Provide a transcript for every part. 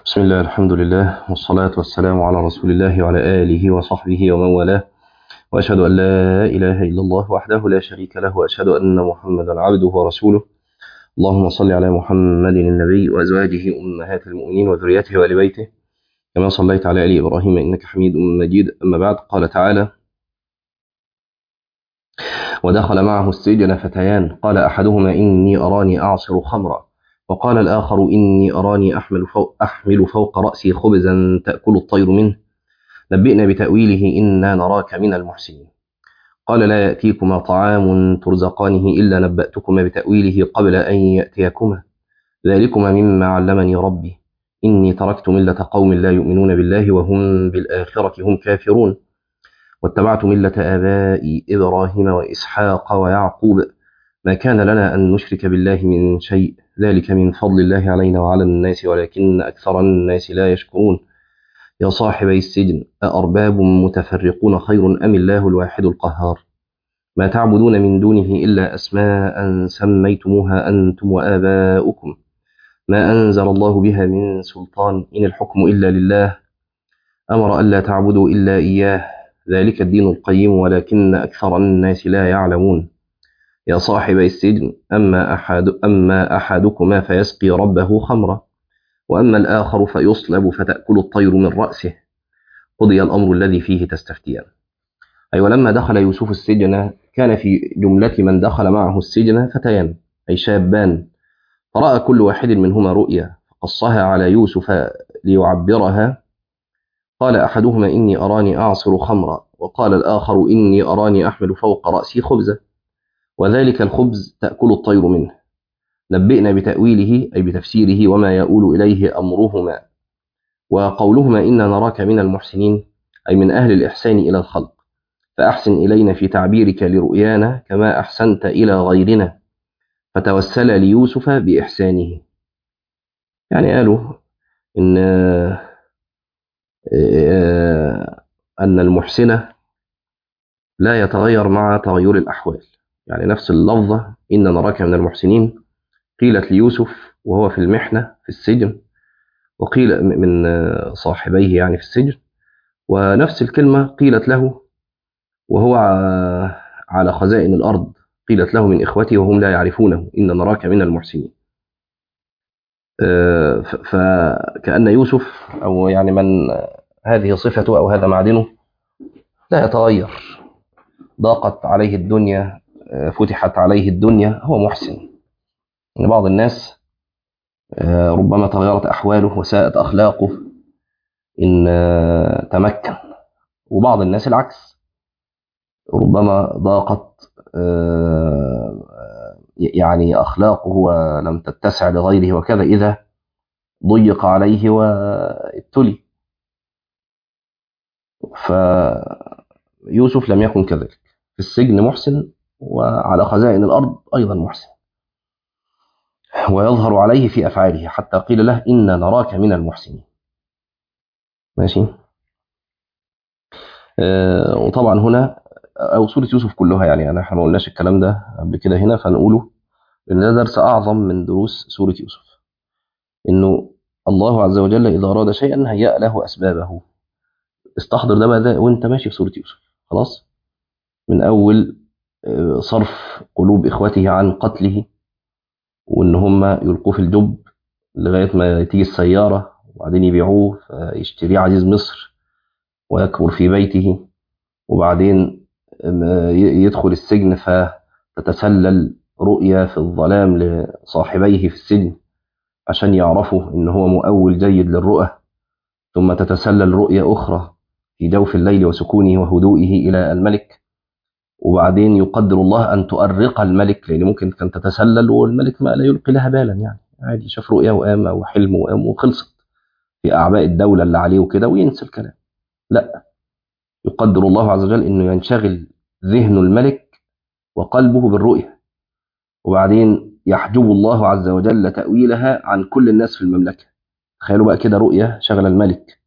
بسم الله الحمد لله والصلاة والسلام على رسول الله وعلى آله وصحبه ومن والاه وأشهد أن لا إله إلا الله وحده لا شريك له وأشهد أن محمدا عبده ورسوله اللهم صل على محمد النبي وأزواجه أمهات المؤمنين وذريته وآل بيته كما صليت على آل إبراهيم إنك حميد مجيد أما بعد قال تعالى ودخل معه السجن فتيان قال أحدهما إني أراني أعصر خمرا وقال الآخر إني أراني أحمل فوق, أحمل فوق رأسي خبزا تأكل الطير منه نبئنا بتأويله إنا نراك من المحسنين قال لا يأتيكما طعام ترزقانه إلا نبأتكما بتأويله قبل أن يأتيكما ذلكما مما علمني ربي إني تركت ملة قوم لا يؤمنون بالله وهم بالآخرة هم كافرون واتبعت ملة آبائي إبراهيم وإسحاق ويعقوب ما كان لنا أن نشرك بالله من شيء ذلك من فضل الله علينا وعلى الناس ولكن أكثر الناس لا يشكرون يا صاحبي السجن أأرباب متفرقون خير أم الله الواحد القهار ما تعبدون من دونه إلا أسماء سميتموها أنتم وآباؤكم ما أنزل الله بها من سلطان إن الحكم إلا لله أمر ألا تعبدوا إلا إياه ذلك الدين القيم ولكن أكثر الناس لا يعلمون يا صاحبي السجن أما, أحد أما أحدكما فيسقي ربه خمرا وأما الآخر فيصلب فتأكل الطير من رأسه قضي الأمر الذي فيه تستفتيان أي ولما دخل يوسف السجن كان في جملة من دخل معه السجن فتيان أي شابان فرأى كل واحد منهما رؤيا فقصها على يوسف ليعبرها قال أحدهما إني أراني أعصر خمرا وقال الآخر إني أراني أحمل فوق رأسي خبزا وذلك الخبز تأكل الطير منه نبئنا بتأويله أي بتفسيره وما يؤول إليه أمرهما وقولهما إنا نراك من المحسنين أي من أهل الإحسان إلى الخلق فأحسن إلينا في تعبيرك لرؤيانا كما أحسنت إلى غيرنا فتوسل ليوسف بإحسانه يعني قالوا إن أن المحسن لا يتغير مع تغير الأحوال يعني نفس اللفظة إن نراك من المحسنين قيلت ليوسف وهو في المحنة في السجن وقيل من صاحبيه يعني في السجن ونفس الكلمة قيلت له وهو على خزائن الأرض قيلت له من إخوته وهم لا يعرفونه إن نراك من المحسنين فكأن يوسف أو يعني من هذه صفته أو هذا معدنه لا يتغير ضاقت عليه الدنيا فتحت عليه الدنيا هو محسن يعني بعض الناس ربما تغيرت أحواله وساءت أخلاقه إن تمكن وبعض الناس العكس ربما ضاقت يعني أخلاقه ولم تتسع لغيره وكذا إذا ضيق عليه وابتلي فيوسف لم يكن كذلك في السجن محسن وعلى خزائن الأرض أيضا محسن ويظهر عليه في أفعاله حتى قيل له إنا نراك من المحسنين ماشي آه وطبعا هنا أو سورة يوسف كلها يعني أنا احنا ما قلناش الكلام ده قبل كده هنا فنقوله لأن ده درس أعظم من دروس سورة يوسف إنه الله عز وجل إذا أراد شيئا هيأ له أسبابه استحضر ده بقى ده وأنت ماشي في سورة يوسف خلاص من أول صرف قلوب إخوته عن قتله وإن هم يلقوه في الجب لغاية ما تيجي السيارة وبعدين يبيعوه فيشتريه عزيز مصر ويكبر في بيته وبعدين يدخل السجن فتتسلل رؤيا في الظلام لصاحبيه في السجن عشان يعرفوا إن هو مؤول جيد للرؤى ثم تتسلل رؤيا أخرى في جوف الليل وسكونه وهدوئه إلى الملك وبعدين يقدر الله أن تؤرق الملك لأن ممكن كان تتسلل والملك ما لا يلقي لها بالا يعني عادي شاف رؤيا وقام أو حلم وقام وخلصت في أعباء الدولة اللي عليه وكده وينسى الكلام لا يقدر الله عز وجل أنه ينشغل ذهن الملك وقلبه بالرؤيا وبعدين يحجب الله عز وجل تأويلها عن كل الناس في المملكة تخيلوا بقى كده رؤيا شغل الملك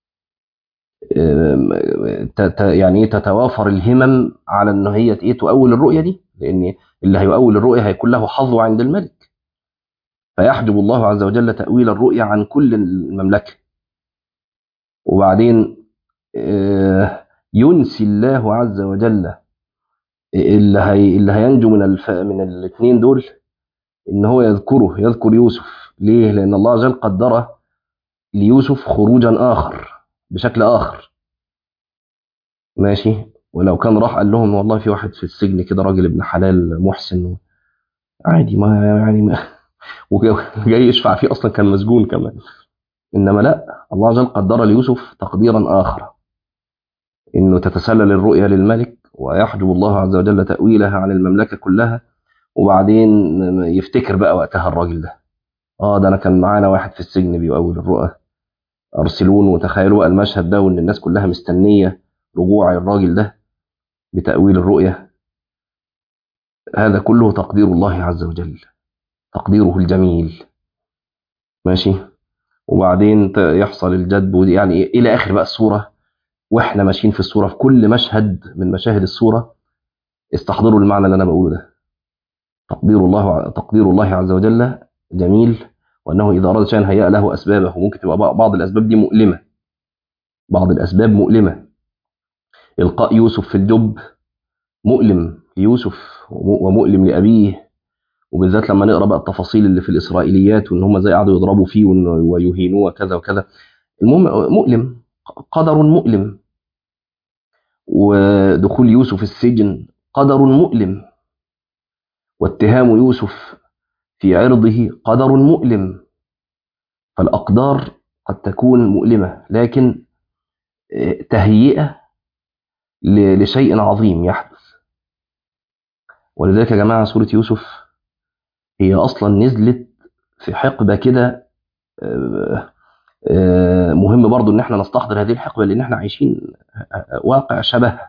يعني تتوافر الهمم على ان هي ايه تؤول الرؤيه دي لان اللي هيؤول الرؤيه هيكون له حظ عند الملك فيحجب الله عز وجل تأويل الرؤيا عن كل المملكة وبعدين آه، ينسي الله عز وجل اللي هي اللي هينجو من الف... من الاثنين دول ان هو يذكره يذكر يوسف ليه لان الله عز وجل قدر ليوسف خروجا اخر بشكل اخر ماشي ولو كان راح قال لهم والله في واحد في السجن كده راجل ابن حلال محسن عادي ما يعني ما وجاي يشفع فيه اصلا كان مسجون كمان انما لا الله عز وجل قدر ليوسف تقديرا اخر انه تتسلل الرؤيا للملك ويحجب الله عز وجل تاويلها عن المملكه كلها وبعدين يفتكر بقى وقتها الراجل ده اه ده انا كان معانا واحد في السجن بيؤول الرؤى ارسلون وتخيلوا بقى المشهد ده وان الناس كلها مستنيه رجوع الراجل ده بتاويل الرؤيا هذا كله تقدير الله عز وجل تقديره الجميل ماشي وبعدين ت- يحصل الجدب ودي يعني إيه؟ الى اخر بقى الصوره واحنا ماشيين في الصوره في كل مشهد من مشاهد الصوره استحضروا المعنى اللي انا بقوله ده تقدير الله تقدير الله عز وجل جميل وانه اذا اراد شيئا هيأ له اسبابه وممكن تبقى بعض بعض الاسباب دي مؤلمه بعض الاسباب مؤلمه القاء يوسف في الجب مؤلم ليوسف وم- ومؤلم لابيه وبالذات لما نقرا بقى التفاصيل اللي في الاسرائيليات وان هم ازاي قعدوا يضربوا فيه وإن- ويهينوه وكذا وكذا المهم مؤلم قدر مؤلم ودخول يوسف السجن قدر مؤلم واتهام يوسف في عرضه قدر مؤلم فالأقدار قد تكون مؤلمة لكن آه، تهيئة ل- لشيء عظيم يحدث ولذلك يا جماعة سورة يوسف هي أصلا نزلت في حقبة كده آه، آه، مهم برضو ان احنا نستحضر هذه الحقبة لان احنا عايشين آه، واقع شبه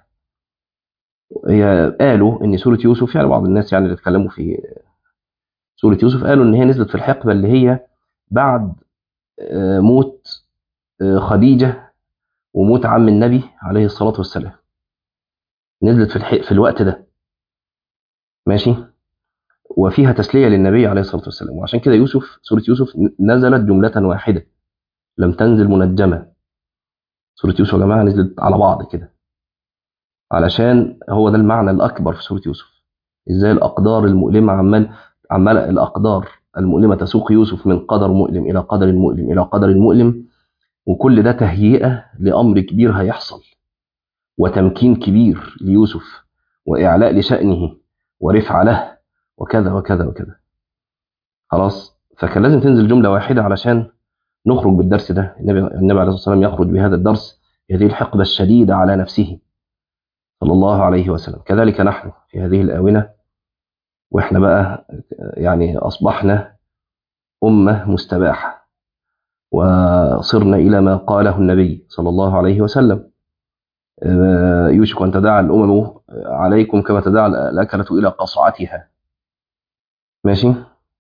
هي قالوا ان سورة يوسف يعني بعض الناس يعني اللي اتكلموا في سورة يوسف قالوا ان هي نزلت في الحقبة اللي هي بعد آه، موت آه، خديجة وموت عم النبي عليه الصلاة والسلام نزلت في الح... في الوقت ده ماشي وفيها تسلية للنبي عليه الصلاة والسلام وعشان كده يوسف سورة يوسف نزلت جملة واحدة لم تنزل منجمة سورة يوسف يا جماعة نزلت على بعض كده علشان هو ده المعنى الأكبر في سورة يوسف إزاي الأقدار المؤلمة عمال عمال الأقدار المؤلمة تسوق يوسف من قدر مؤلم إلى قدر مؤلم إلى قدر مؤلم وكل ده تهيئة لأمر كبير هيحصل وتمكين كبير ليوسف وإعلاء لشأنه ورفعة له وكذا وكذا وكذا خلاص فكان لازم تنزل جملة واحدة علشان نخرج بالدرس ده النبي, النبي عليه الصلاة والسلام يخرج بهذا الدرس هذه الحقبة الشديدة على نفسه صلى الله عليه وسلم كذلك نحن في هذه الآونة وإحنا بقى يعني أصبحنا أمة مستباحة وصرنا إلى ما قاله النبي صلى الله عليه وسلم آه، يوشك أن تداعى الأمم عليكم كما تداعى الأكلة إلى قصعتها ماشي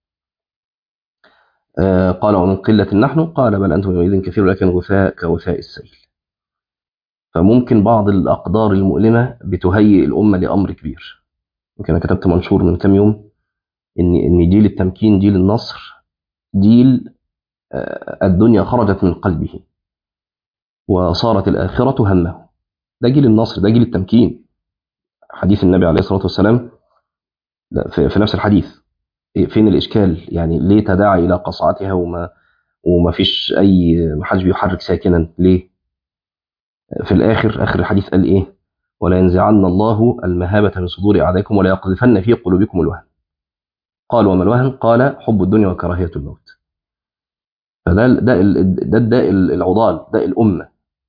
آه، قال ومن قلة نحن قال بل أنتم يومئذ كثير لكن غثاء كغثاء السيل فممكن بعض الأقدار المؤلمة بتهيئ الأمة لأمر كبير يمكن أنا كتبت منشور من كام يوم إن إن جيل التمكين جيل النصر جيل آه، الدنيا خرجت من قلبه وصارت الآخرة همه ده جيل النصر ده جيل التمكين حديث النبي عليه الصلاة والسلام لا، في في نفس الحديث إيه، فين الإشكال يعني ليه تداعي إلى قصعتها وما وما فيش أي ما حدش بيحرك ساكنا ليه في الآخر آخر الحديث قال إيه ولا ينزعن الله المهابة من صدور أعدائكم ولا يقذفن في قلوبكم الوهن قال وما الوهن قال حب الدنيا وكراهية الموت فده ده ال- ده الداء العضال داء الأمة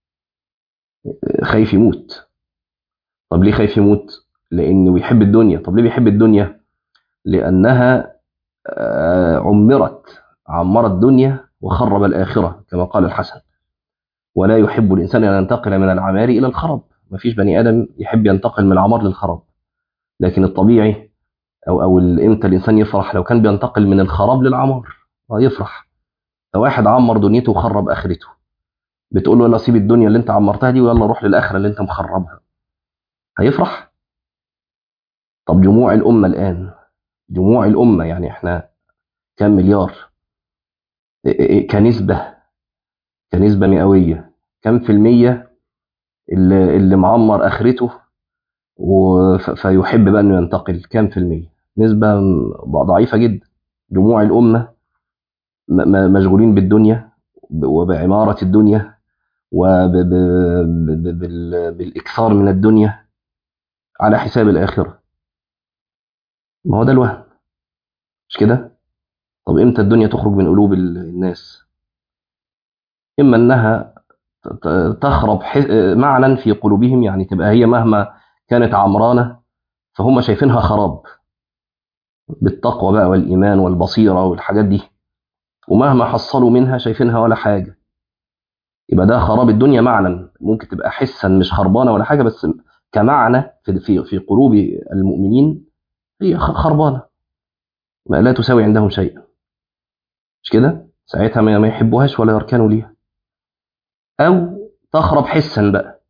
خايف يموت طب ليه خايف يموت لأنه بيحب الدنيا طب ليه بيحب الدنيا لأنها آه، عمرت عمر الدنيا وخرب الآخرة كما قال الحسن ولا يحب الإنسان أن ينتقل من العمار إلى الخرب ما فيش بني آدم يحب ينتقل من العمار للخراب لكن الطبيعي أو أو ال- إمتى الإنسان يفرح لو كان بينتقل من الخراب للعمار آه، يفرح فواحد عمر دنيته وخرب آخرته بتقول له يلا سيب الدنيا اللي أنت عمرتها دي ويلا روح للآخرة اللي أنت مخربها هيفرح طب جموع الأمة الآن جموع الأمة يعني إحنا كام مليار كنسبة كنسبة مئوية كم في المية اللي, اللي معمر آخرته وف- فيحب بقى انه ينتقل كام في المية نسبة ضعيفة جدا جموع الأمة م- م- مشغولين بالدنيا وبعمارة الدنيا وبالإكثار من الدنيا على حساب الآخرة ما هو ده الوهم مش كده طب امتى الدنيا تخرج من قلوب ال- الناس إما أنها ت- ت- تخرب ح- معنى في قلوبهم يعني تبقى هي مهما كانت عمرانة فهم شايفينها خراب بالتقوى بقى والإيمان والبصيرة والحاجات دي ومهما حصلوا منها شايفينها ولا حاجة يبقى ده خراب الدنيا معنى ممكن تبقى حسا مش خربانة ولا حاجة بس كمعنى في في في قلوب المؤمنين هي خ- خربانة ما لا تساوي عندهم شيئا مش كده ساعتها ما ما يحبوهاش ولا يركنوا ليها أو تخرب حسا بقى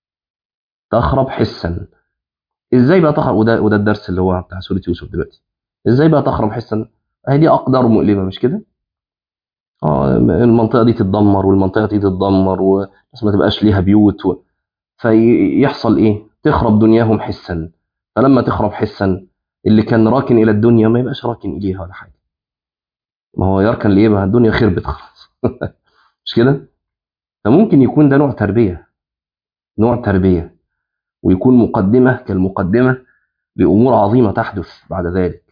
تخرب حسا ازاي بقى تخرب وده وده الدرس اللي هو بتاع سورة يوسف دلوقتي ازاي بقى تخرب حسا هي دي أقدار مؤلمة مش كده اه المنطقة دي تتدمر والمنطقة دي تتدمر والناس ما تبقاش ليها بيوت و... فيحصل ايه تخرب دنياهم حسا فلما تخرب حسا اللي كان راكن الى الدنيا ما يبقاش راكن اليها ولا حاجه ما هو يركن ليه بقى الدنيا خربت خلاص مش كده فممكن يكون ده نوع تربيه نوع تربيه ويكون مقدمه كالمقدمه لامور عظيمه تحدث بعد ذلك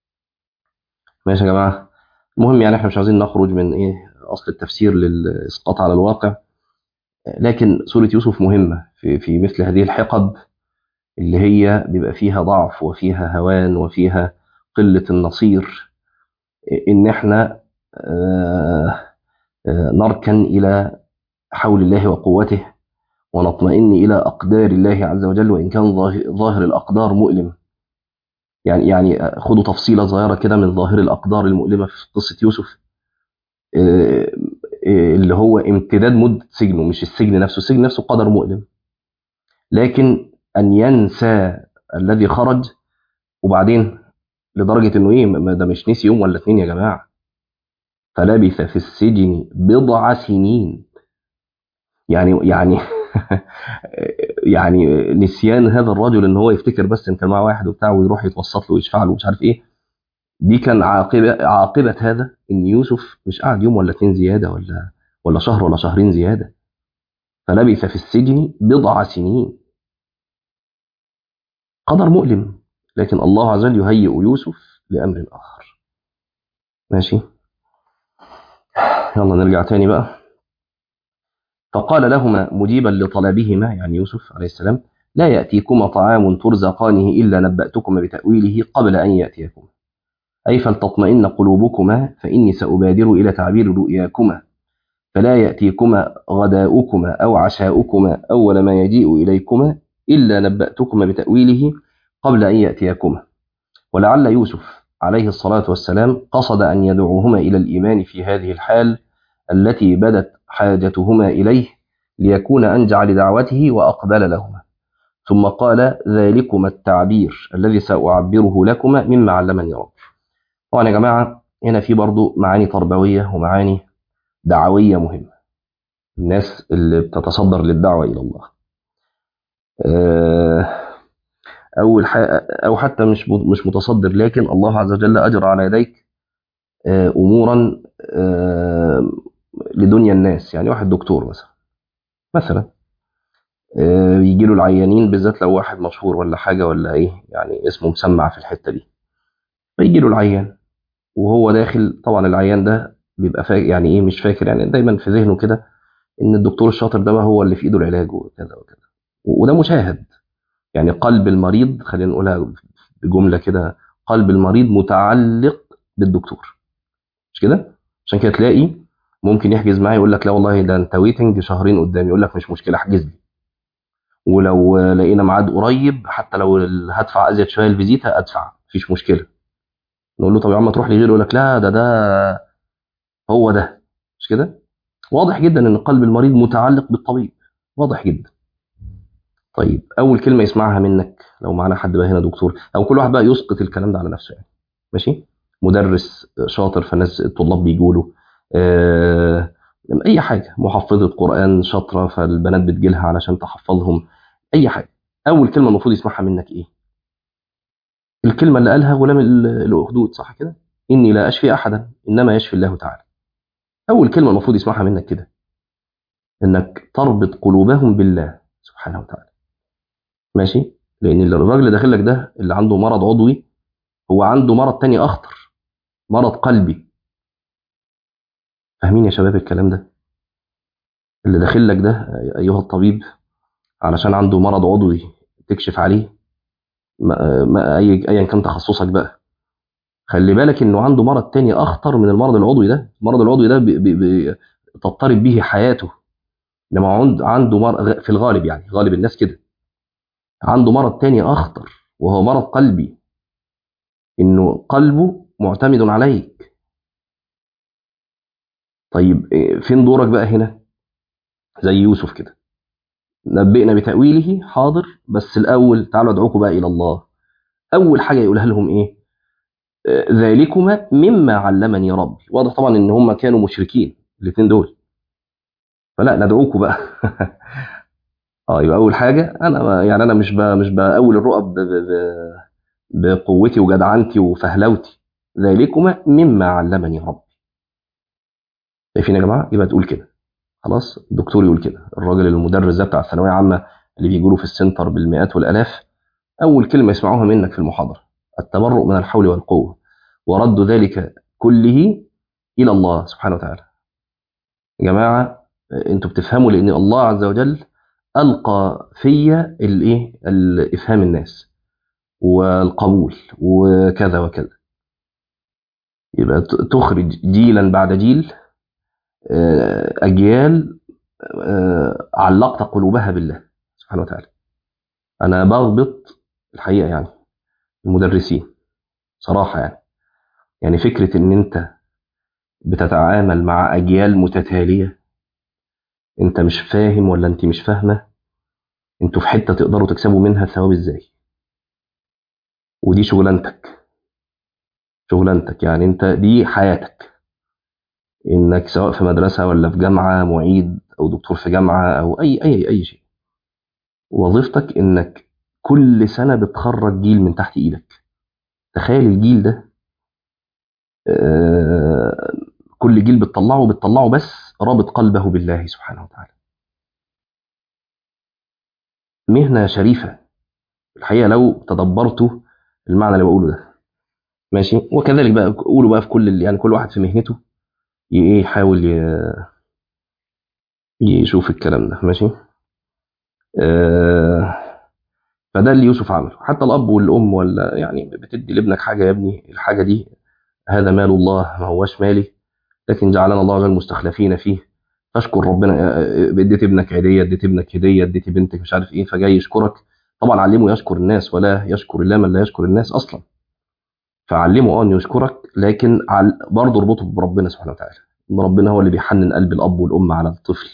ماشي يا جماعه المهم يعني احنا مش عايزين نخرج من ايه اصل التفسير للاسقاط على الواقع لكن سوره يوسف مهمه في في مثل هذه الحقب اللي هي بيبقى فيها ضعف وفيها هوان وفيها قلة النصير إن إحنا آه، آه، نركن إلى حول الله وقوته ونطمئن إلى أقدار الله عز وجل وإن كان ظاه- ظاهر الأقدار مؤلم يعني يعني خدوا تفصيلة صغيرة كده من ظاهر الأقدار المؤلمة في قصة يوسف آه، آه، اللي هو امتداد مدة سجنه مش السجن نفسه السجن نفسه قدر مؤلم لكن أن ينسى الذي خرج وبعدين لدرجة إنه إيه ما ده مش نسي يوم ولا اتنين يا جماعة فلبث في السجن بضع سنين يعني يعني يعني نسيان هذا الرجل ان هو يفتكر بس ان كان معاه واحد وبتاع ويروح يتوسط له ويشفع له ومش عارف ايه دي كان عاقبه عاقبه هذا ان يوسف مش قعد يوم ولا اتنين زياده ولا ولا شهر ولا شهرين زياده فلبث في السجن بضع سنين قدر مؤلم لكن الله عز وجل يهيئ يوسف لامر اخر ماشي يلا نرجع تاني بقى فقال لهما مجيبا لطلبهما يعني يوسف عليه السلام لا يأتيكما طعام ترزقانه إلا نبأتكما بتأويله قبل أن يأتيكما أي فلتطمئن قلوبكما فإني سأبادر إلى تعبير رؤياكما فلا يأتيكما غداؤكما أو عشاؤكما أول ما يجيء إليكما إلا نبأتكما بتأويله قبل أن يأتيكما ولعل يوسف عليه الصلاة والسلام قصد أن يدعوهما إلى الإيمان في هذه الحال التي بدت حاجتهما إليه ليكون أنجع لدعوته وأقبل لهما ثم قال ذلكما التعبير الذي سأعبره لكما مما علمني رب طبعا يا جماعة هنا في برضو معاني تربوية ومعاني دعوية مهمة الناس اللي بتتصدر للدعوة إلى الله آه، أول ح... أو حتى مش مش متصدر لكن الله عز وجل أجرى على يديك آه، أمورا آه، لدنيا الناس يعني واحد دكتور مثلا مثلا يجي له العيانين بالذات لو واحد مشهور ولا حاجة ولا إيه يعني اسمه مسمع في الحتة دي فيجي له العيان وهو داخل طبعا العيان ده بيبقى فاكر يعني إيه مش فاكر يعني دايما في ذهنه كده إن الدكتور الشاطر ده بقى هو اللي في إيده العلاج وكذا وكذا وده مشاهد يعني قلب المريض خلينا نقولها بجملة كده قلب المريض متعلق بالدكتور مش كده عشان كده تلاقي ممكن يحجز معايا يقول لك لا والله ده انت ويتنج شهرين قدام يقول لك مش مشكله احجز لي ولو لقينا ميعاد قريب حتى لو هدفع ازيد شويه الفيزيتا ادفع مفيش مشكله نقول له طب يا عم تروح لغيره يقول لك لا ده ده هو ده مش كده واضح جدا ان قلب المريض متعلق بالطبيب واضح جدا طيب اول كلمه يسمعها منك لو معانا حد بقى هنا دكتور او كل واحد بقى يسقط الكلام ده على نفسه يعني ماشي مدرس شاطر فالناس الطلاب بيجوا له آه، اي حاجه محفظه قران شاطره فالبنات بتجيلها علشان تحفظهم اي حاجه اول كلمه المفروض يسمعها منك ايه الكلمه اللي قالها غلام ال- الاخدود صح كده اني لا اشفي احدا انما يشفي الله تعالى اول كلمه المفروض يسمعها منك كده انك تربط قلوبهم بالله سبحانه وتعالى ماشي لان الراجل اللي داخل لك ده اللي عنده مرض عضوي هو عنده مرض تاني اخطر مرض قلبي فاهمين يا شباب الكلام ده اللي داخل لك ده ايها الطبيب علشان عنده مرض عضوي تكشف عليه ما ما اي ايا كان تخصصك بقى خلي بالك انه عنده مرض تاني اخطر من المرض العضوي ده المرض العضوي ده بي بي بي تضطرب به حياته انما عند عنده مرض في الغالب يعني غالب الناس كده عنده مرض تاني اخطر وهو مرض قلبي انه قلبه معتمد عليك طيب إيه، فين دورك بقى هنا زي يوسف كده نبئنا بتأويله حاضر بس الأول تعالوا ادعوكم بقى إلى الله أول حاجة يقولها لهم إيه آه، ذلكما مما علمني ربي واضح طبعا إن هم كانوا مشركين الاثنين دول فلا ندعوكم بقى اه يبقى أول حاجة أنا يعني أنا مش ب... مش بأول الرؤى ب... ب... ب... بقوتي وجدعنتي وفهلوتي ذلكما مما علمني ربي شايفين يا جماعة يبقى تقول كده خلاص الدكتور يقول كده الراجل المدرس ده بتاع الثانوية عامة اللي بيجوا له في السنتر بالمئات والآلاف أول كلمة يسمعوها منك في المحاضرة التبرؤ من الحول والقوة ورد ذلك كله إلى الله سبحانه وتعالى يا جماعة أنتوا بتفهموا لأن الله عز وجل ألقى فيا الإيه الإفهام الناس والقبول وكذا وكذا يبقى ت- تخرج جيلا بعد جيل آه، أجيال آه، علقت قلوبها بالله سبحانه وتعالى أنا بغبط الحقيقة يعني المدرسين صراحة يعني يعني فكرة إن أنت بتتعامل مع أجيال متتالية أنت مش فاهم ولا أنت مش فاهمة أنتوا في حتة تقدروا تكسبوا منها ثواب إزاي ودي شغلانتك شغلانتك يعني أنت دي حياتك إنك سواء في مدرسة ولا في جامعة معيد أو دكتور في جامعة أو أي أي أي شيء وظيفتك إنك كل سنة بتخرج جيل من تحت إيدك تخيل الجيل ده آه، كل جيل بتطلعه بتطلعه بس رابط قلبه بالله سبحانه وتعالى مهنة شريفة الحقيقة لو تدبرتوا المعنى اللي بقوله ده ماشي وكذلك بقى قولوا بقى في كل يعني كل واحد في مهنته ي- ايه يحاول ي- يشوف الكلام ده ماشي آه فده اللي يوسف عمله حتى الاب والام ولا يعني بتدي لابنك حاجه يا ابني الحاجه دي هذا مال الله ما هوش مالي لكن جعلنا الله عز وجل مستخلفين فيه فاشكر ربنا آه، آه، اديت ابنك هديه اديت ابنك هديه اديت بنتك مش عارف ايه فجاي يشكرك طبعا علمه يشكر الناس ولا يشكر الله من لا يشكر الناس اصلا فعلمه اه انه يشكرك لكن عل... برضه اربطه بربنا سبحانه وتعالى ان ربنا هو اللي بيحنن قلب الاب والام على الطفل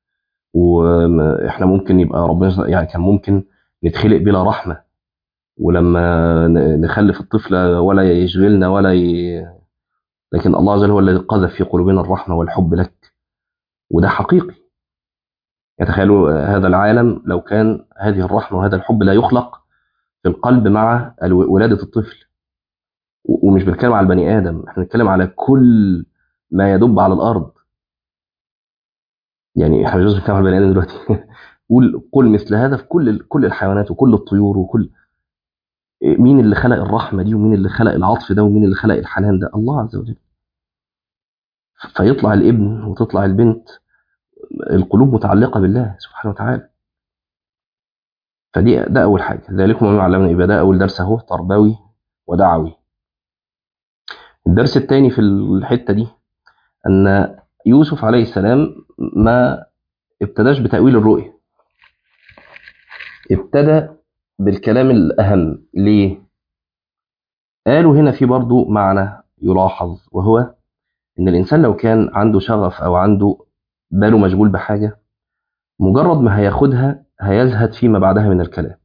واحنا ممكن يبقى ربنا يعني كان ممكن نتخلق بلا رحمه ولما ن- نخلف الطفل ولا يشغلنا ولا ي... لكن الله عز وجل هو الذي قذف في قلوبنا الرحمه والحب لك وده حقيقي يتخيلوا هذا العالم لو كان هذه الرحمه وهذا الحب لا يخلق في القلب مع الو- ولاده الطفل و- ومش بنتكلم على البني ادم احنا بنتكلم على كل ما يدب على الارض يعني احنا مش بس بنتكلم على البني ادم دلوقتي قول قل مثل هذا في كل كل الحيوانات وكل الطيور وكل مين اللي خلق الرحمه دي ومين اللي خلق العطف ده ومين اللي خلق الحنان ده الله عز وجل فيطلع الابن وتطلع البنت القلوب متعلقه بالله سبحانه وتعالى فدي ده اول حاجه ذلكم مما علمنا يبقى ده اول درس اهو تربوي ودعوي الدرس الثاني في الحته دي ان يوسف عليه السلام ما ابتداش بتاويل الرؤيه ابتدى بالكلام الاهم ليه قالوا هنا في برضو معنى يلاحظ وهو ان الانسان لو كان عنده شغف او عنده باله مشغول بحاجه مجرد ما هياخدها هيزهد فيما بعدها من الكلام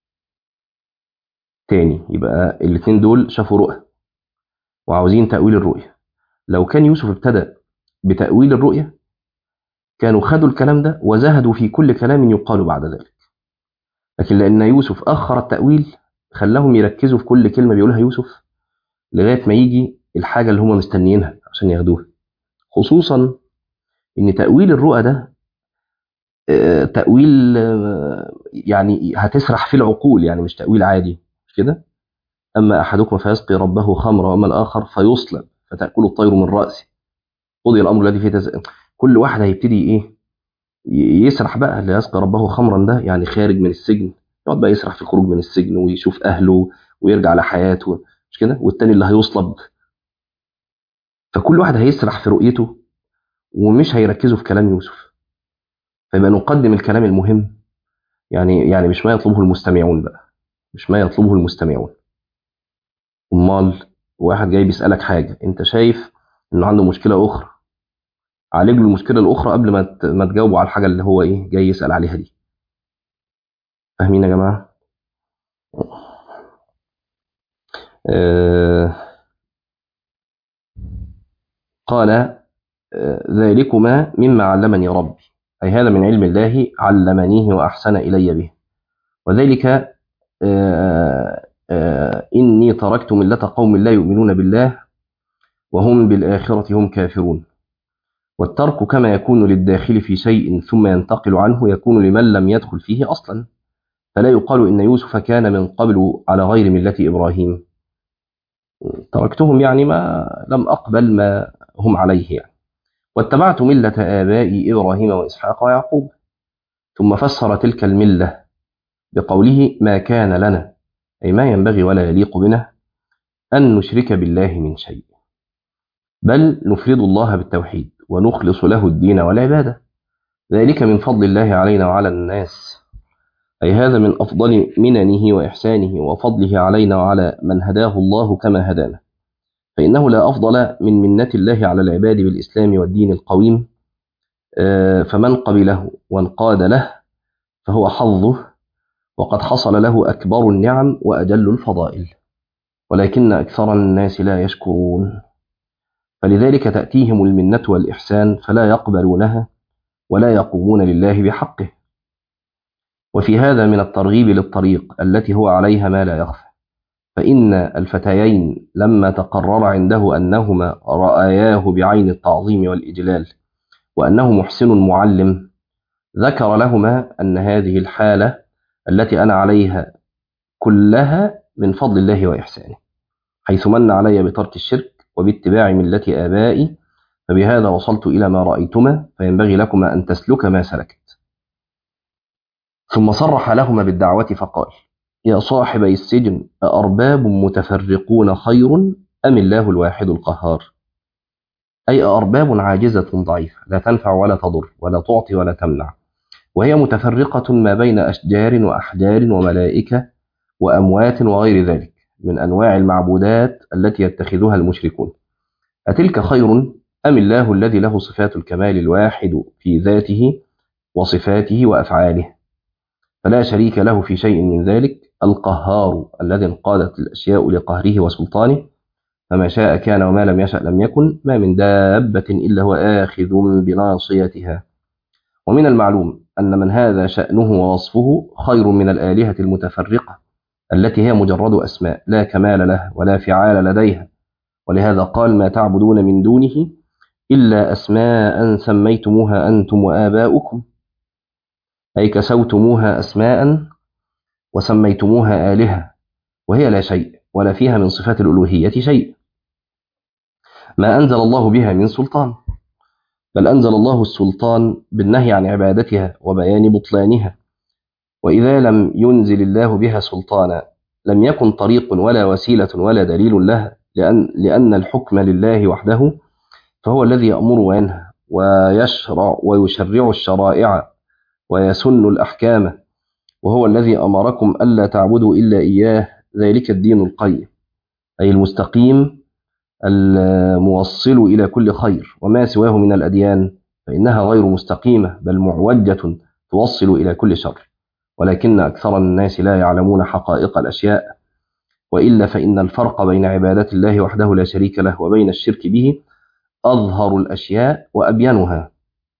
تاني يبقى الاتنين دول شافوا رؤى وعاوزين تأويل الرؤية لو كان يوسف ابتدى بتأويل الرؤية كانوا خدوا الكلام ده وزهدوا في كل كلام يقال بعد ذلك لكن لأن يوسف أخر التأويل خلاهم يركزوا في كل كلمة بيقولها يوسف لغاية ما يجي الحاجة اللي هم مستنيينها عشان ياخدوها خصوصا إن تأويل الرؤى ده آه، تأويل آه، يعني هتسرح فيه العقول يعني مش تأويل عادي مش كده أما أحدكم فيسقي ربه خمرا وأما الآخر فيصلب فتأكل الطير من رأسه قضي الأمر الذي فيه تز... كل واحد هيبتدي إيه ي- يسرح بقى اللي يسقي ربه خمرا ده يعني خارج من السجن يقعد بقى يسرح في الخروج من السجن ويشوف أهله ويرجع لحياته مش كده والتاني اللي هيصلب فكل واحد هيسرح في رؤيته ومش هيركزوا في كلام يوسف فيبقى نقدم الكلام المهم يعني يعني مش ما يطلبه المستمعون بقى مش ما يطلبه المستمعون امال واحد جاي بيسالك حاجه انت شايف انه عنده مشكله اخرى عالج له المشكله الاخرى قبل ما ت- ما تجاوبه على الحاجه اللي هو ايه جاي يسال عليها دي فاهمين يا جماعه آه قال آه ذلكما مما علمني ربي اي هذا من علم الله علمنيه واحسن الي به وذلك آه آه اني تركت مله قوم لا يؤمنون بالله وهم بالاخره هم كافرون والترك كما يكون للداخل في شيء ثم ينتقل عنه يكون لمن لم يدخل فيه أصلا فلا يقال إن يوسف كان من قبل على غير ملة إبراهيم تركتهم يعني ما لم أقبل ما هم عليه يعني واتبعت ملة آبائي إبراهيم وإسحاق ويعقوب ثم فسر تلك الملة بقوله ما كان لنا أي ما ينبغي ولا يليق بنا أن نشرك بالله من شيء بل نفرد الله بالتوحيد ونخلص له الدين والعبادة ذلك من فضل الله علينا وعلى الناس أي هذا من أفضل مننه وإحسانه وفضله علينا وعلى من هداه الله كما هدانا فإنه لا أفضل من منة الله على العباد بالإسلام والدين القويم آه، فمن قبله وانقاد له فهو حظه وقد حصل له أكبر النعم وأجل الفضائل ولكن أكثر الناس لا يشكرون فلذلك تأتيهم المنة والإحسان فلا يقبلونها ولا يقومون لله بحقه وفي هذا من الترغيب للطريق التي هو عليها ما لا يخفى فإن الفتيين لما تقرر عنده أنهما رأياه بعين التعظيم والإجلال وأنه محسن معلم ذكر لهما أن هذه الحالة التي أنا عليها كلها من فضل الله وإحسانه حيث من علي بترك الشرك وباتباع ملة آبائي فبهذا وصلت إلى ما رأيتما فينبغي لكما أن تسلك ما سلكت ثم صرح لهما بالدعوة فقال يا صاحبي السجن أأرباب متفرقون خير أم الله الواحد القهار أي أأرباب عاجزة ضعيفة لا تنفع ولا تضر ولا تعطي ولا تمنع وهي متفرقة ما بين أشجار وأحجار وملائكة وأموات وغير ذلك من أنواع المعبودات التي يتخذها المشركون أتلك خير أم الله الذي له صفات الكمال الواحد في ذاته وصفاته وأفعاله فلا شريك له في شيء من ذلك القهار الذي انقادت الأشياء لقهره وسلطانه فما شاء كان وما لم يشأ لم يكن ما من دابة إلا هو آخذ بناصيتها ومن المعلوم أن من هذا شأنه ووصفه خير من الآلهة المتفرقة التي هي مجرد أسماء لا كمال له ولا فعال لديها ولهذا قال ما تعبدون من دونه إلا أسماء سميتموها أنتم وآباؤكم أي كسوتموها أسماء وسميتموها آلهة وهي لا شيء ولا فيها من صفات الألوهية شيء ما أنزل الله بها من سلطان بل أنزل الله السلطان بالنهي عن عبادتها وبيان بطلانها وإذا لم ينزل الله بها سلطانا لم يكن طريق ولا وسيلة ولا دليل لها لأن, لأن الحكم لله وحده فهو الذي يأمر وينهى ويشرع ويشرع الشرائع ويسن الأحكام وهو الذي أمركم ألا تعبدوا إلا إياه ذلك الدين القيم أي المستقيم الموصل إلى كل خير وما سواه من الأديان فإنها غير مستقيمة بل معوجة توصل إلى كل شر ولكن أكثر الناس لا يعلمون حقائق الأشياء وإلا فإن الفرق بين عبادة الله وحده لا شريك له وبين الشرك به أظهر الأشياء وأبينها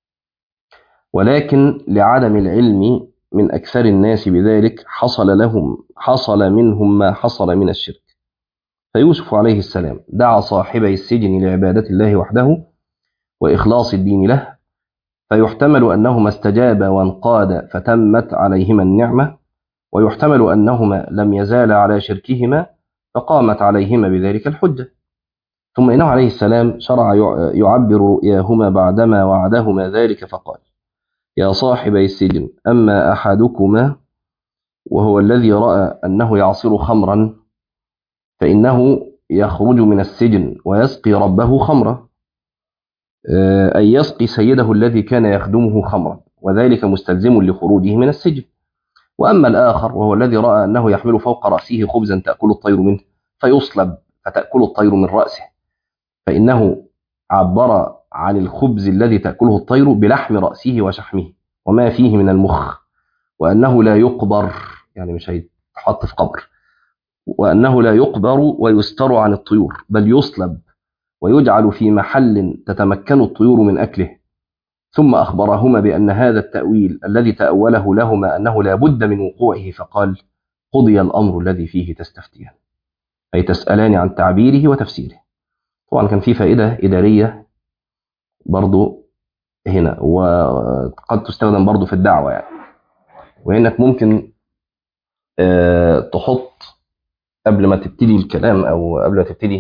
ولكن لعدم العلم من أكثر الناس بذلك حصل لهم حصل منهم ما حصل من الشرك فيوسف عليه السلام دعا صاحبي السجن لعبادة الله وحده وإخلاص الدين له فيحتمل أنهما استجابا وانقادا فتمت عليهما النعمة ويحتمل أنهما لم يزالا على شركهما فقامت عليهما بذلك الحجة ثم إنه عليه السلام شرع يعبر رؤياهما بعدما وعدهما ذلك فقال يا صاحبي السجن أما أحدكما وهو الذي رأى أنه يعصر خمرا فإنه يخرج من السجن ويسقي ربه خمرا أي يسقي سيده الذي كان يخدمه خمرا وذلك مستلزم لخروجه من السجن وأما الآخر وهو الذي رأى أنه يحمل فوق رأسه خبزا تأكل الطير منه فيصلب فتأكل الطير من رأسه فإنه عبر عن الخبز الذي تأكله الطير بلحم رأسه وشحمه وما فيه من المخ وأنه لا يقبر يعني مش هيتحط في قبر وأنه لا يقبر ويستر عن الطيور بل يصلب ويجعل في محل تتمكن الطيور من أكله ثم أخبرهما بأن هذا التأويل الذي تأوله لهما أنه لا بد من وقوعه فقال قضي الأمر الذي فيه تستفتيان أي تسألان عن تعبيره وتفسيره طبعا كان في فائدة إدارية برضو هنا وقد تستخدم برضو في الدعوة يعني وإنك ممكن أه تحط قبل ما تبتدي الكلام أو قبل ما تبتدي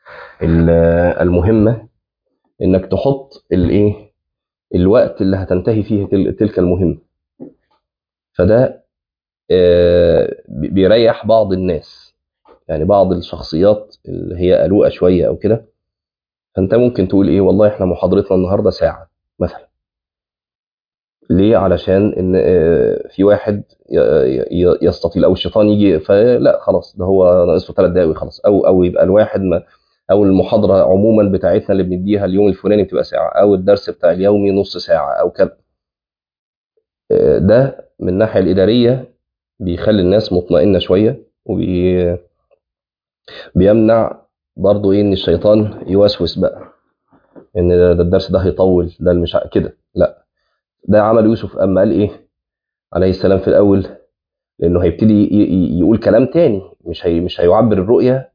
المهمة إنك تحط الإيه الوقت اللي هتنتهي فيه تلك المهمة فده أه بيريح بعض الناس يعني بعض الشخصيات اللي هي قلوقة شوية أو كده فأنت ممكن تقول إيه والله إحنا محاضرتنا النهاردة ساعة مثلا ليه علشان إن في واحد يستطيل أو الشيطان يجي فلا خلاص ده هو ناقصه ثلاث دقايق خلاص أو أو يبقى الواحد ما أو المحاضرة عموما بتاعتنا اللي بنديها اليوم الفلاني بتبقى ساعة أو الدرس بتاع اليومي نص ساعة أو كذا ده من الناحية الإدارية بيخلي الناس مطمئنة شوية وبي بيمنع برضه ايه ان الشيطان يوسوس بقى ان ده, ده الدرس ده هيطول ده مش كده لا ده عمل يوسف اما قال ايه عليه السلام في الاول لانه هيبتدي يقول كلام تاني مش هي مش هيعبر الرؤيه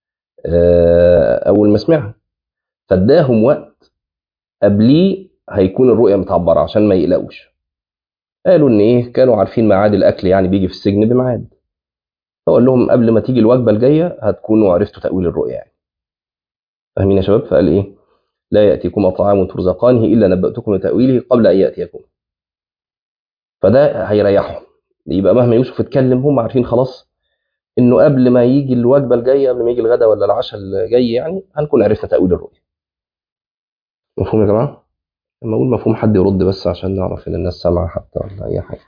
اول ما سمعها فاداهم وقت قبليه هيكون الرؤيه متعبره عشان ما يقلقوش قالوا ان ايه كانوا عارفين ميعاد الاكل يعني بيجي في السجن بميعاد فقال لهم قبل ما تيجي الوجبه الجايه هتكونوا عرفتوا تاويل الرؤيا يعني فاهمين يا شباب فقال ايه لا ياتيكم طعام ترزقانه الا نباتكم بتاويله قبل ان ياتيكم فده هيريحهم يبقى مهما يوسف اتكلم هم عارفين خلاص انه قبل ما يجي الوجبه الجايه قبل ما يجي الغداء ولا العشاء الجاي يعني هنكون عرفنا تاويل الرؤيا مفهوم يا جماعه لما اقول مفهوم حد يرد بس عشان نعرف ان الناس سامعه حتى ولا اي حاجه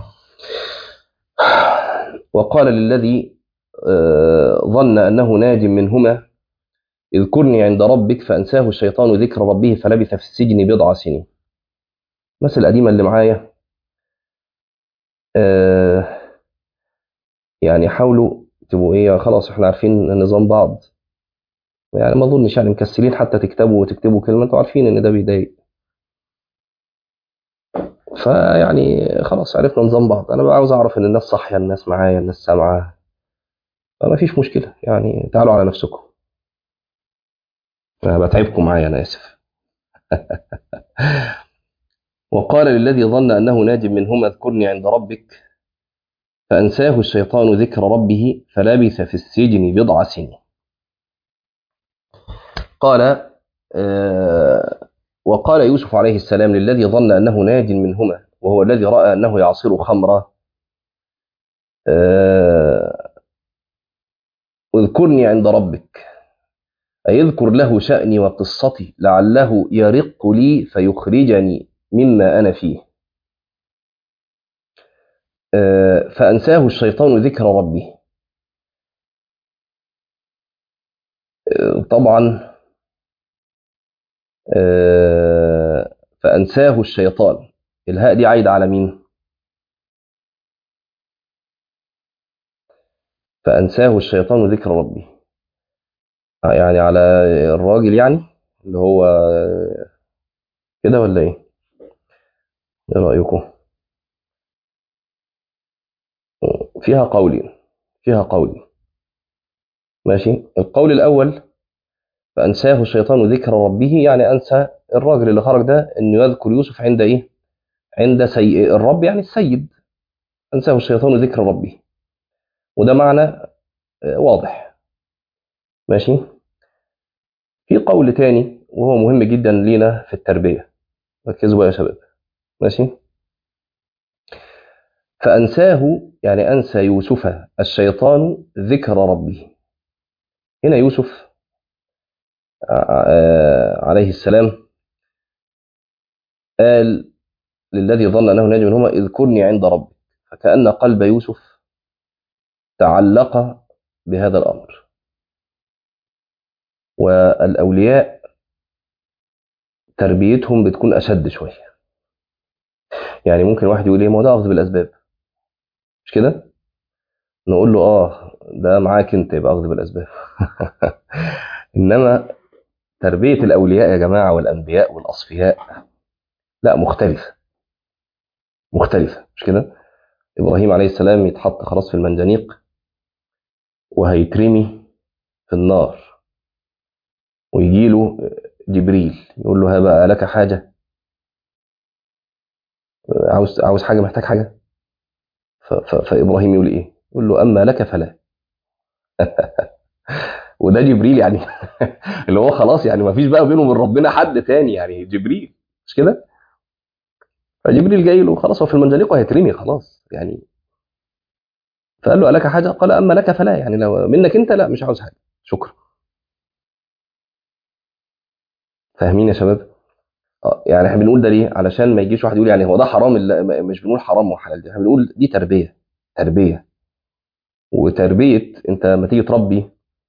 وقال للذي ظن أنه ناج منهما اذكرني عند ربك فأنساه الشيطان ذكر ربه فلبث في السجن بضع سنين مثل القديمة اللي معايا يعني حاولوا تبقوا ايه خلاص احنا عارفين نظام بعض يعني ما اظنش يعني مكسلين حتى تكتبوا وتكتبوا كلمه انتوا عارفين ان ده بيضايق فيعني خلاص عرفنا نظام بعض انا بقى عاوز اعرف ان الناس صاحيه الناس معايا الناس سامعه فما فيش مشكله يعني تعالوا على نفسكم انا بتعبكم معايا انا اسف وقال للذي ظن انه ناج منهما اذكرني عند ربك فانساه الشيطان ذكر ربه فلبث في السجن بضع سنين قال آه وقال يوسف عليه السلام للذي ظن أنه ناج منهما وهو الذي رأى أنه يعصر خمرا اذكرني عند ربك أي اذكر له شأني وقصتي لعله يرق لي فيخرجني مما أنا فيه فأنساه الشيطان ذكر ربه طبعا فأنساه الشيطان الهاء دي عايدة على مين فأنساه الشيطان ذكر ربه يعني على الراجل يعني اللي هو كده ولا ايه ايه رايكم فيها قولين فيها قول ماشي القول الاول فانساه الشيطان ذكر ربه يعني انسى الراجل اللي خرج ده انه يذكر يوسف عند ايه عند سي... الرب يعني السيد انساه الشيطان ذكر ربه وده معنى واضح ماشي في قول تاني وهو مهم جدا لينا في التربيه ركزوا بقى يا شباب ماشي فأنساه يعني أنسى يوسف الشيطان ذكر ربه هنا يوسف عليه السلام قال للذي ظن أنه ناجي منهما اذكرني عند ربك فكأن قلب يوسف تعلق بهذا الأمر والأولياء تربيتهم بتكون أشد شوية يعني ممكن واحد يقول ايه ما هو ده اخذ بالاسباب مش كده نقول له اه ده معاك انت يبقى اخذ بالاسباب انما تربيه الاولياء يا جماعه والانبياء والاصفياء لا مختلفه مختلفه مش كده ابراهيم عليه السلام يتحط خلاص في المنجنيق وهيترمي في النار ويجي له جبريل يقول له ها بقى لك حاجه عاوز عاوز حاجه محتاج حاجه ف... ف... فابراهيم يقول ايه يقول له اما لك فلا وده جبريل يعني اللي هو خلاص يعني ما فيش بقى بينه وبين ربنا حد تاني يعني جبريل مش كده فجبريل جاي له خلاص هو في المنجنيق وهيترمي خلاص يعني فقال له ألك حاجة قال أما لك فلا يعني لو منك أنت لا مش عاوز حاجة شكرا فاهمين يا شباب يعني احنا بنقول ده ليه علشان ما يجيش واحد يقول يعني هو ده حرام مش بنقول حرام وحلال دي احنا بنقول دي تربيه تربيه وتربيه انت لما تيجي تربي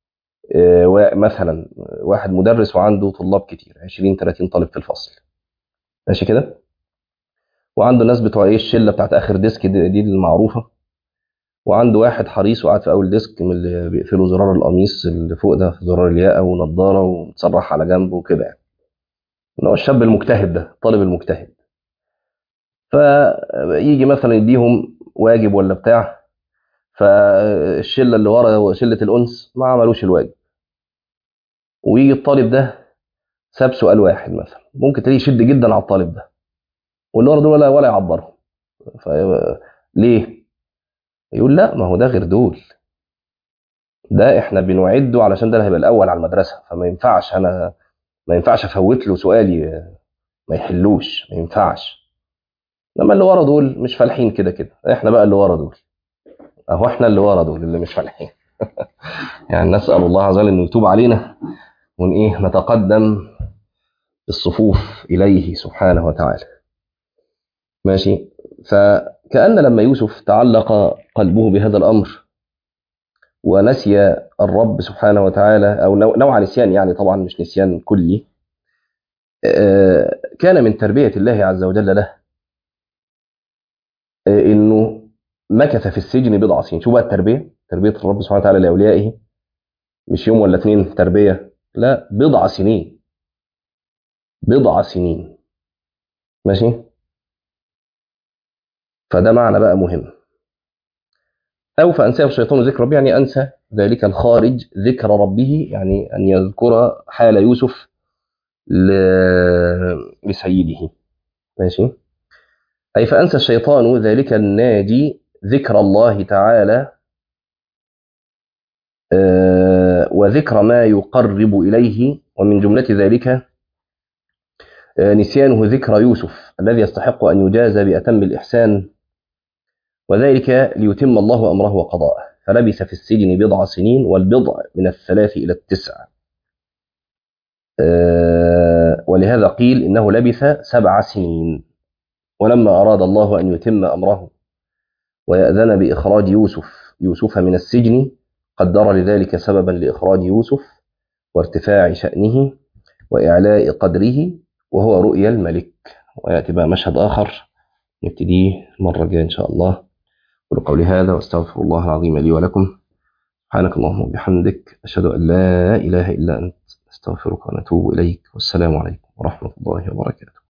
مثلا واحد مدرس وعنده طلاب كتير 20 30 طالب في الفصل ماشي كده وعنده ناس بتوع ايه الشله بتاعت اخر ديسك دي, دي المعروفه وعنده واحد حريص وقاعد في اول ديسك من اللي بيقفلوا زرار القميص اللي فوق ده زرار الياقه ونضاره ومتسرح على جنبه وكده يعني اللي هو الشاب المجتهد ده الطالب المجتهد فيجي مثلا يديهم واجب ولا بتاع فالشله اللي ورا شله الانس ما عملوش الواجب ويجي الطالب ده ساب سؤال واحد مثلا ممكن تلاقيه يشد جدا على الطالب ده واللي ورا دول ولا ولا يعبرهم ليه؟ يقول لا ما هو ده غير دول ده احنا بنوعده علشان ده اللي هيبقى الاول على المدرسه فما ينفعش انا ما ينفعش افوت له سؤالي ما يحلوش ما ينفعش لما اللي ورا دول مش فالحين كده كده احنا بقى اللي ورا دول اهو احنا اللي ورا دول اللي مش فالحين يعني نسال الله عز وجل انه يتوب علينا ون ايه نتقدم بالصفوف اليه سبحانه وتعالى ماشي فكأن لما يوسف تعلق قلبه بهذا الامر ونسي الرب سبحانه وتعالى او نوع نسيان يعني طبعا مش نسيان كلي كان من تربيه الله عز وجل له انه مكث في السجن بضع سنين شو بقى التربيه تربيه الرب سبحانه وتعالى لاوليائه مش يوم ولا اثنين تربيه لا بضع سنين بضع سنين ماشي فده معنى بقى مهم أو فأنساه الشيطان ذكر ربه يعني أنسى ذلك الخارج ذكر ربه يعني أن يذكر حال يوسف ل... لسيده ماشي أي فأنسى الشيطان ذلك الناجي ذكر الله تعالى وذكر ما يقرب إليه ومن جملة ذلك نسيانه ذكر يوسف الذي يستحق أن يجازى بأتم الإحسان وذلك ليتم الله أمره وقضاءه فلبث في السجن بضع سنين والبضع من الثلاث إلى التسع ولهذا قيل إنه لبث سبع سنين ولما أراد الله أن يتم أمره ويأذن بإخراج يوسف يوسف من السجن قدر لذلك سببا لإخراج يوسف وارتفاع شأنه وإعلاء قدره وهو رؤيا الملك ويأتي بقى مشهد آخر نبتديه المرة الجاية إن شاء الله أقول قولي هذا واستغفر الله العظيم لي ولكم سبحانك اللهم وبحمدك أشهد أن لا إله إلا أنت نستغفرك ونتوب إليك والسلام عليكم ورحمة الله وبركاته